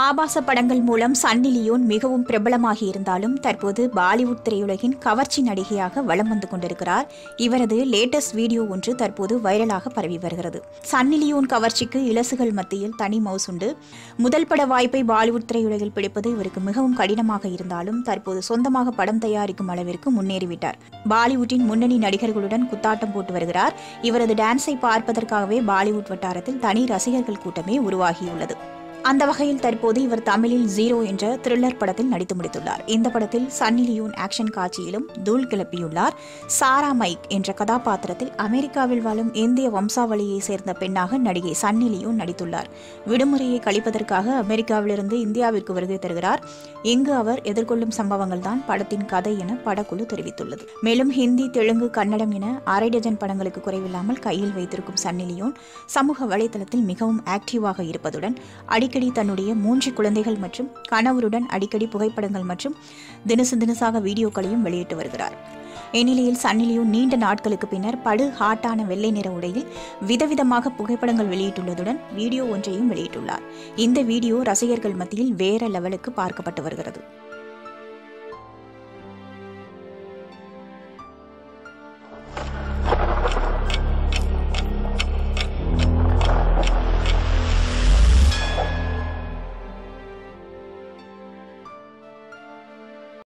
ஆபாச படங்கள் மூலம் சன்னி லியோன் மிகவும் பிரபலமாகி இருந்தாலும் தற்போது பாலிவுட் திரையுலகின் கவர்ச்சி நடிகையாக வலம் வந்து கொண்டிருக்கிறார் இவரது லேட்டஸ்ட் வீடியோ ஒன்று தற்போது வைரலாக பரவி வருகிறது சன்னி லியோன் கவர்ச்சிக்கு இலசுகள் மத்தியில் தனி மவுஸ் உண்டு முதல் பட வாய்ப்பை பாலிவுட் திரையுலகில் பிடிப்பது இவருக்கு மிகவும் கடினமாக இருந்தாலும் தற்போது சொந்தமாக படம் தயாரிக்கும் அளவிற்கு முன்னேறிவிட்டார் பாலிவுட்டின் முன்னணி நடிகர்களுடன் குத்தாட்டம் போட்டு வருகிறார் இவரது டான்ஸை பார்ப்பதற்காகவே பாலிவுட் வட்டாரத்தில் தனி ரசிகர்கள் கூட்டமே உருவாகியுள்ளது அந்த வகையில் தற்போது இவர் தமிழில் ஜீரோ என்ற த்ரில்லர் படத்தில் நடித்து முடித்துள்ளார் இந்த படத்தில் சன்னி லியோன் ஆக்ஷன் காட்சியிலும் தூள் கிளப்பியுள்ளார் சாரா மைக் என்ற கதாபாத்திரத்தில் அமெரிக்காவில் வாழும் இந்திய வம்சாவளியை சேர்ந்த பெண்ணாக நடிகை சன்னி லியோன் நடித்துள்ளார் விடுமுறையை கழிப்பதற்காக அமெரிக்காவிலிருந்து இந்தியாவிற்கு வருகை தருகிறார் இங்கு அவர் எதிர்கொள்ளும் சம்பவங்கள் தான் படத்தின் கதை என படக்குழு தெரிவித்துள்ளது மேலும் ஹிந்தி தெலுங்கு கன்னடம் என அரை டஜன் படங்களுக்கு குறைவில்லாமல் கையில் வைத்திருக்கும் சன்னி லியோன் சமூக வலைதளத்தில் மிகவும் ஆக்டிவாக இருப்பதுடன் அடிக்கடி தன்னுடைய மூன்று குழந்தைகள் மற்றும் கணவருடன் அடிக்கடி புகைப்படங்கள் மற்றும் தினசு தினசாக வீடியோக்களையும் வெளியிட்டு வருகிறார் இந்நிலையில் சன்னிலியும் நீண்ட நாட்களுக்கு பின்னர் படு ஹாட்டான வெள்ளை நிற உடையில் விதவிதமாக புகைப்படங்கள் வெளியிட்டுள்ளதுடன் வீடியோ ஒன்றையும் வெளியிட்டுள்ளார் இந்த வீடியோ ரசிகர்கள் மத்தியில் வேற லெவலுக்கு பார்க்கப்பட்டு வருகிறது